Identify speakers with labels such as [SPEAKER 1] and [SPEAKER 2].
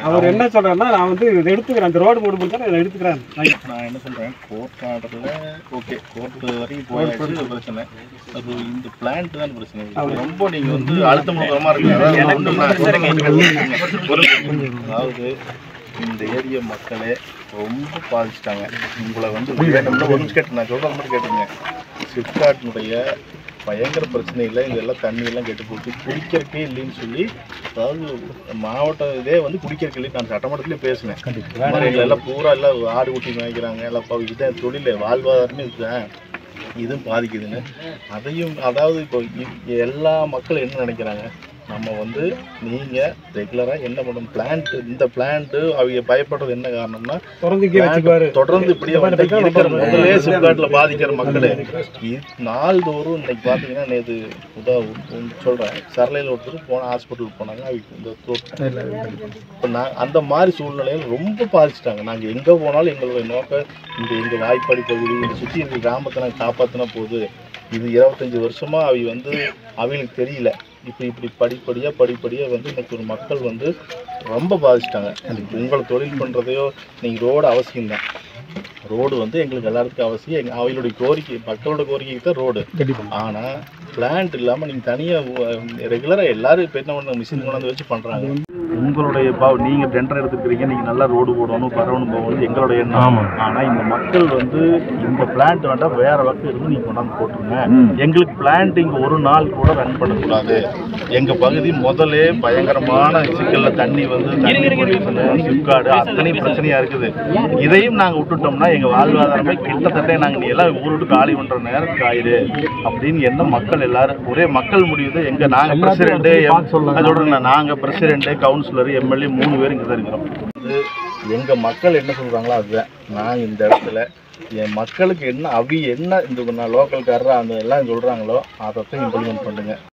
[SPEAKER 1] அவர் என்ன சொல்றாருன்னா நான் வந்து இதை எடுத்துக்கிறேன் அந்த ரோடு போட்டு முடிச்சா நான் எடுத்துக்கிறேன் நான்
[SPEAKER 2] நான் என்ன சொல்றேன் கோர்ட் ஆர்டர்ல ஓகே கோர்ட் வரைக்கும் போயாச்சு அது பிரச்சனை அது இந்த பிளான்ட் தான் பிரச்சனை இது ரொம்ப நீங்க வந்து அழுத்தம் கொடுக்குறமா இருக்கு அதாவது ஒண்ணும் இல்ல. அதாவது இந்த ஏரியா மக்களே ரொம்ப பாதிச்சிட்டாங்க உங்களை வந்து வேணும்னா ஒரு நிமிஷம் கேட்டு நான் சொல்றது மட்டும் கேட்டுங்க சிப்காட்டினுடைய பயங்கர பிரச்சனை இல்லை இங்க எல்லாம் தண்ணி எல்லாம் கெட்டு போச்சு குடிக்கிறக்கே இல்லைன்னு சொல்லி அதாவது மாவட்ட இதே வந்து குடிக்கிறக்கு இல்லை நான் சட்டமன்றத்திலே பேசினேன் இந்த மாதிரி எங்களை எல்லாம் பூரா எல்லாம் ஆடு குட்டி மேய்க்கிறாங்க எல்லாம் பா- இதுதான் தொழில் வாழ்வாதாரமே இதுதான் இதுவும் பாதிக்குதுன்னு அதையும் அதாவது இப்போ இ- எல்லா மக்களும் என்ன நினைக்கிறாங்க நம்ம வந்து நீங்கள் ரெகுலராக என்ன பண்ணணும் பிளான்ட் இந்த பிளான்ட்டு அவங்க பயப்படுறது என்ன காரணம்னா
[SPEAKER 1] திறந்து இங்கே வச்சுக்குவாரு
[SPEAKER 2] தொடர்ந்து இப்படியே வந்து இருக்கிற முதலே சிப்காட்டில் பாதிக்கிற மக்களே இ- நாள்தோறும் இன்னைக்கு பார்த்தீங்கன்னா நேற்று உதா சொல்கிறேன் சரளையில் ஒருத்தர் போன ஹாஸ்பிட்டலுக்கு போனாங்க அவங்க இந்த throat இப்போ நான் அந்த மாதிரி சூழ்நிலையில் ரொம்ப பாதிச்சிட்டாங்க நாங்கள் எங்கே போனாலும் எங்களுடைய நோக்கம் இந்த எங்கள் வாய்ப்பாடி பகுதி இந்த சுற்றி இருக்கிற கிராமத்தை நாங்கள் காப்பாற்றினா போகுது இது இருபத்தஞ்சி வருஷமாக அவை வந்து அவங்களுக்கு தெரியல இப்போ இப்படி படிப்படியாக படிப்படியாக வந்து இன்னைக்கு ஒரு மக்கள் வந்து ரொம்ப பாதிச்சிட்டாங்க உங்களை தொழில் பண்ணுறதையோ நீங்கள் ரோடு அவசியம்தான் ரோடு வந்து எங்களுக்கு எல்லாத்துக்கும் அவசியம் எங்கள் அவங்களுடைய கோரிக்கை மக்களோட கோரிக்கைக்கு தான் ரோடு ஆனால் பிளான்ட் இல்லாமல் நீங்கள் தனியாக ரெகுலராக எல்லாரும் இப்போ என்ன பண்ண மிஷின் கொண்டாந்து வச்சு பண்ணுறாங்க உங்களுடைய பா நீங்கள் டெண்டர் எடுத்துக்கிறீங்க நீங்கள் நல்லா ரோடு போடணும் பரவணும் போகணும் எங்களுடைய எண்ணம் ஆனால் இந்த மக்கள் வந்து இந்த பிளான்ட் வேண்டாம் வேற வகையில் இருந்து நீங்கள் கொண்டாந்து போட்டுருங்க எங்களுக்கு பிளான்ட் இங்கே ஒரு நாள் கூட ரன் பண்ணக்கூடாது எங்கள் பகுதி முதல்ல பயங்கரமான சிக்கலில் தண்ணி வந்து தண்ணி pollution, சிப்காடு அத்தனை பிரச்சனையாக இருக்குது இதையும் நாங்கள் விட்டுட்டோம்னா எங்கள் வாழ்வாதாரமே கிட்டத்தட்ட நாங்கள் எல்லாம் ஊர் விட்டு காலி பண்ணுற நேரத்துக்கு ஆயிடு அப்படின்னு என்ன மக்கள் எல்லாரும் ஒரே மக்கள் முடியுது எங்க நாங்க பிரசிடென்ட் அதோட நாங்க பிரசிடென்ட் கவுன்சிலர் எம்எல்ஏ மூணு பேர் இங்க தான் இருக்கிறோம் இது எங்க மக்கள் என்ன சொல்றாங்களோ அதுதான் நாங்க இந்த இடத்துல என் மக்களுக்கு என்ன அவி என்ன இந்த லோக்கல்காரர் அந்த எல்லாம் சொல்றாங்களோ அதை இம்ப்ளிமெண்ட் பண்ணுங்க